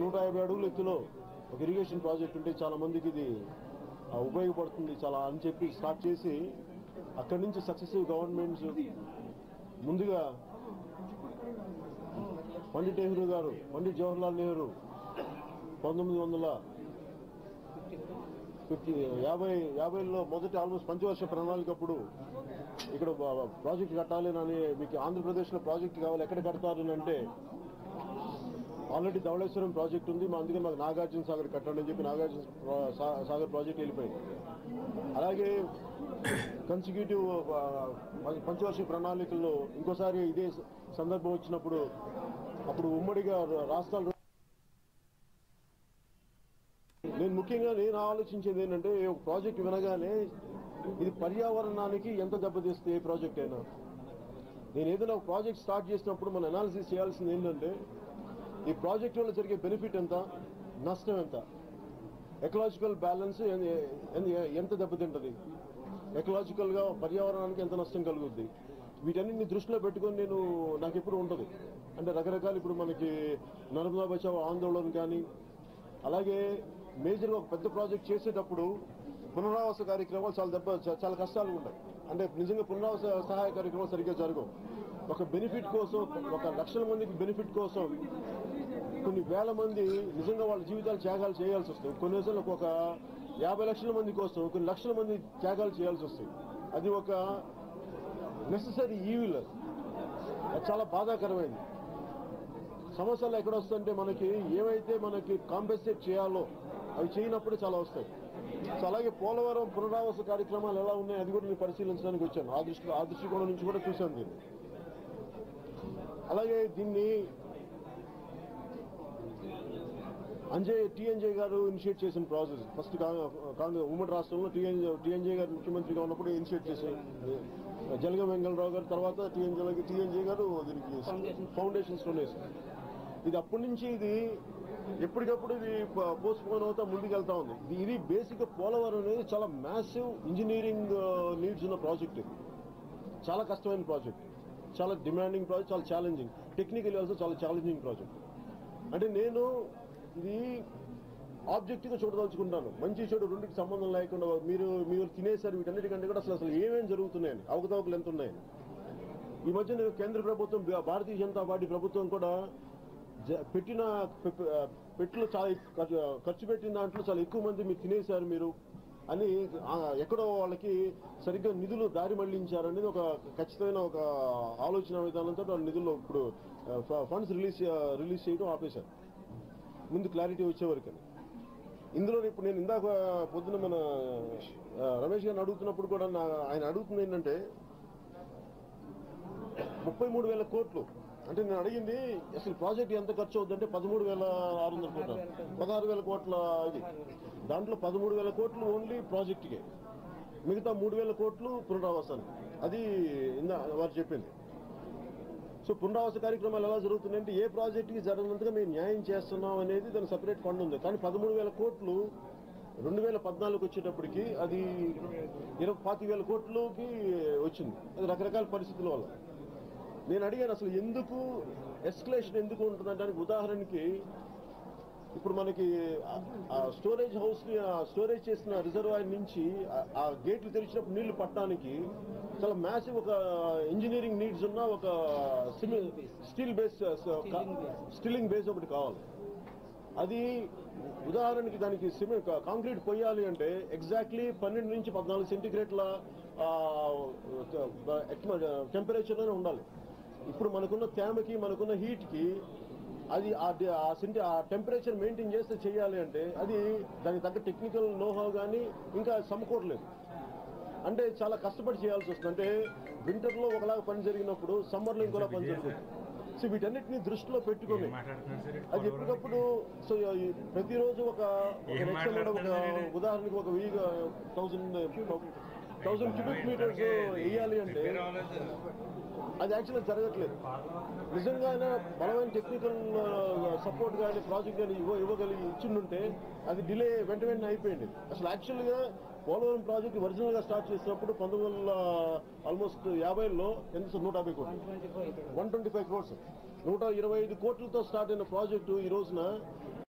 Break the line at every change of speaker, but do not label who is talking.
నూట యాభై అడుగుల ఎత్తులో ఒక ఇరిగేషన్ ప్రాజెక్ట్ ఉంటే చాలా మందికి ఇది ఆ, ఉపయోగపడుతుంది చాలా అని చెప్పి స్టార్ట్ చేసి అక్కడి నుంచి సక్సెసివ్ గవర్నమెంట్స్ ముందుగా పండిట్ నెహ్రూ గారు పండిట్ జవహర్లాల్ నెహ్రూ పంతొమ్మిది వందల ఫిఫ్టీ యాభై యాభైలో మొదటి ఆల్మోస్ట్ పంచవర్ష ప్రణాళిక అప్పుడు ఇక్కడ బ- ప్రాజెక్ట్ కట్టాలి అని మీకు ఆంధ్రప్రదేశ్లో ప్రాజెక్ట్ కావాలి ఎక్కడ కడతారు అని అంటే ఆల్రెడీ ధవళేశ్వరం ప్రాజెక్ట్ ఉంది మా అందుకని మాకు నాగార్జున సాగర్ కట్టండి అని చెప్పి నాగార్జున ప్రా- సా- సాగర్ ప్రాజెక్ట్ వెళ్ళిపోయింది అలాగే కన్సిక్యూటివ్ పంచవర్ష ప్రణాళికల్లో ఇంకోసారి ఇదే స- సందర్భం వచ్చినప్పుడు అప్పుడు ఉమ్మడిగా రా- రాష్ట్రాలు నేను ముఖ్యంగా నేను ఆలోచించేది ఏంటంటే ఒక ప్రాజెక్ట్ వినగానే ఇది పర్యావరణానికి ఎంత దెబ్బతీస్తే ఏ ప్రాజెక్ట్ అయినా నేను ఏదైనా ఒక ప్రాజెక్ట్ స్టార్ట్ చేసినప్పుడు మనం అనాలిసిస్ చేయాల్సింది ఏంటంటే ఈ ప్రాజెక్ట్ వల్ల జరిగే బెనిఫిట్ ఎంత నష్టం ఎంత ఎకలాజికల్ బ్యాలెన్స్ ఎంత దెబ్బతింటది ఎకలాజికల్ గా పర్యావరణానికి ఎంత నష్టం కలుగుద్ది వీటన్నిటిని దృష్టిలో పెట్టుకొని నేను నాకు ఎప్పుడు ఉంటుంది అంటే రకరకాల ఇప్పుడు మనకి నర్మదా బచావ్ ఆందోళన కానీ అలాగే మేజర్గా ఒక పెద్ద ప్రాజెక్ట్ చేసేటప్పుడు పునరావాస కార్యక్రమాలు చాలా దెబ్బ చా- చాలా కష్టాలు ఉంటాయి అంటే నిజంగా పునరావాస సహాయ కార్యక్రమాలు సరిగ్గా జరగవు ఒక బెనిఫిట్ కోసం ఒక లక్షల మందికి బెనిఫిట్ కోసం కొన్ని వేల మంది నిజంగా వాళ్ళ జీవితాలు త్యాగాలు చేయాల్సి వస్తుంది కొన్ని రోజులకు ఒక యాభై లక్షల మంది కోసం కొన్ని లక్షల మంది త్యాగాలు చేయాల్సి వస్తుంది అది ఒక నెససరీ ఈవిల్ అది చాలా బాధాకరమైంది సమస్యలు ఎక్కడ వస్తుంటే మనకి ఏవైతే మనకి కాంపెన్సేట్ చేయాలో అవి చేయనప్పుడు చాలా వస్తాయి సో అలాగే పోలవరం పునరావాస కార్యక్రమాలు ఎలా ఉన్నాయి అది కూడా నేను పరిశీలించడానికి వచ్చాను ఆ దృష్టి ఆ దృష్టికోణం నుంచి కూడా చూశాను దీన్ని అలాగే దీన్ని అంజయ్ టీఎన్జే గారు ఇనిషియేట్ చేసిన ప్రాసెస్ ఫస్ట్ కాంగ్రెస్ ఉమ్మడి రాష్ట్రంలో టీఎన్జే టీఎన్జే గారు ముఖ్యమంత్రిగా ఉన్నప్పుడు ఇనిషియేట్ చేశారు జలగ వెంగళరావు గారు తర్వాత టీఎన్జే టీఎన్జే గారు దీనికి ఫౌండేషన్ స్టోన్ వేశారు ఇది అప్పటి నుంచి ఇది ఎప్పటికప్పుడు ఇది పోస్ట్ పోన్ అవుతా ముందుకు వెళ్తా ఉంది ఇది- ఇది బేసిక్ పోలవరం అనేది చాలా మ్యాసివ్ ఇంజనీరింగ్ నీడ్స్ ఉన్న ప్రాజెక్ట్ ఇది చాలా కష్టమైన ప్రాజెక్ట్ చాలా డిమాండింగ్ ప్రాజెక్ట్ చాలా ఛాలెంజింగ్ టెక్నికల్ ఆల్సో చాలా ఛాలెంజింగ్ ప్రాజెక్ట్ అంటే నేను ఇది ఆబ్జెక్టివ్గా చూడదలుచుకుంటాను మంచి చెడు రెండుకి సంబంధం లేకుండా మీరు మీరు తినేసారు వీటన్నిటికంటే కూడా అసలు అసలు ఏమేమి జరుగుతున్నాయని అవకతవకలు ఎంత ఉన్నాయని ఈ మధ్య నేను కేంద్ర ప్రభుత్వం భా- భారతీయ జనతా పార్టీ ప్రభుత్వం కూడా జ- పెట్టిన పె- పె- పెట్టులో చాలా ఎక్కు- ఖర్చు- ఖర్చు పెట్టిన దాంట్లో చాలా ఎక్కువ మంది మీరు తినేశారు మీరు అని ఆ, ఎక్కడో వాళ్ళకి సరిగ్గా నిధులు దారి మళ్లించారనేది ఒక ఖచ్చితమైన ఒక ఆలోచన విధానంతో వాళ్ళ నిధుల్లో ఇప్పుడు ఫండ్స్ రిలీజ్ రిలీజ్ చేయడం ఆపేశారు ముందు క్లారిటీ వచ్చేవరకు ఇందులో ఇప్పుడు నేను ఇందాక పొద్దున మన ఆ, రమేష్ గారిని అడుగుతున్నప్పుడు కూడా నా ఆయన అడుగుతుంది ఏంటంటే ముప్పై మూడు వేల కోట్లు అంటే నేను అడిగింది అసలు ప్రాజెక్ట్ ఎంత ఖర్చు అవుతుందంటే పదమూడు వేల ఆరు వందల కోట్ల పదహారు వేల కోట్ల ఇది దాంట్లో పదమూడు వేల కోట్లు ఓన్లీ ప్రాజెక్ట్కే మిగతా మూడు వేల కోట్లు పునరావాసానికి అది ఇందా వారు చెప్పింది సో పునరావాస కార్యక్రమాలు ఎలా జరుగుతున్నాయంటే ఏ ప్రాజెక్టుకి జరగనంతగా మేము న్యాయం చేస్తున్నాం అనేది దాని సపరేట్ ఫండ్ ఉంది కానీ పదమూడు వేల కోట్లు రెండు వేల పద్నాలుగు వచ్చేటప్పటికి అది ఇరవై పాతి వేల కోట్లకి వచ్చింది అది రకరకాల పరిస్థితుల వల్ల నేను అడిగాను అసలు ఎందుకు ఎస్కలేషన్ ఎందుకు ఉంటుందంటే దానికి ఉదాహరణకి ఇప్పుడు మనకి ఆ- ఆ స్టోరేజ్ హౌస్ ని ఆ స్టోరేజ్ చేసిన రిజర్వాయర్ నుంచి ఆ- ఆ గేట్లు తెరిచినప్పుడు నీళ్లు పట్టడానికి చాలా మ్యాసివ్ ఒక ఇంజనీరింగ్ నీడ్స్ ఉన్న ఒక స్టీల్ బేస్ స్టీలింగ్ బేస్ ఒకటి కావాలి అది ఉదాహరణకి దానికి సిమెంట్ కాంక్రీట్ పోయాలి అంటే ఎగ్జాక్ట్లీ పన్నెండు నుంచి పద్నాలుగు సెంటిగ్రేడ్ల టెంపరేచర్లోనే ఉండాలి ఇప్పుడు మనకున్న తేమకి మనకున్న హీట్కి అది ఆ డి- ఆ సెంటి ఆ టెంపరేచర్ మెయింటైన్ చేస్తే చేయాలి అంటే అది దానికి తగ్గ టెక్నికల్ నోహా కానీ ఇంకా సమకూరలేదు అంటే చాలా కష్టపడి చేయాల్సి వస్తుంది అంటే వింటర్లో ఒకలాగా పని జరిగినప్పుడు సమ్మర్లో ఇంకోలా పని జరుగుతుంది సో వీటన్నిటిని దృష్టిలో పెట్టుకొని అది ఎప్పటికప్పుడు సో ఈ ప్రతిరోజు ఒక ఒక
ఏం
లక్ష మీద ఒక
మాట్లాడుతున్నారు
ఉదాహరణకి ఒక వెయ్యి థౌసండ్ థౌసండ్ క్యూబిక్ మీటర్స్ వేయాలి అంటే అది యాక్చువల్గా జరగట్లేదు నిజంగానే బలమైన టెక్నికల్ సపోర్ట్ కానీ ప్రాజెక్ట్ కానీ ఇవ్వ ఇవ్వగలిగి ఇచ్చిండుంటే అది డిలే వెంట వెంటనే అయిపోయింది అసలు యాక్చువల్గా పోలవరం ప్రాజెక్ట్ ఒరిజినల్ గా స్టార్ట్ చేసినప్పుడు పంతొమ్మిది వందల ఆల్మోస్ట్ యాభైలో ఎంత సార్? నూట యాభై కోట్లు వన్ ట్వంటీ ఫైవ్ క్రోర్స్ నూట ఇరవై ఐదు కోట్లతో స్టార్ట్ అయిన ప్రాజెక్టు ఈ రోజున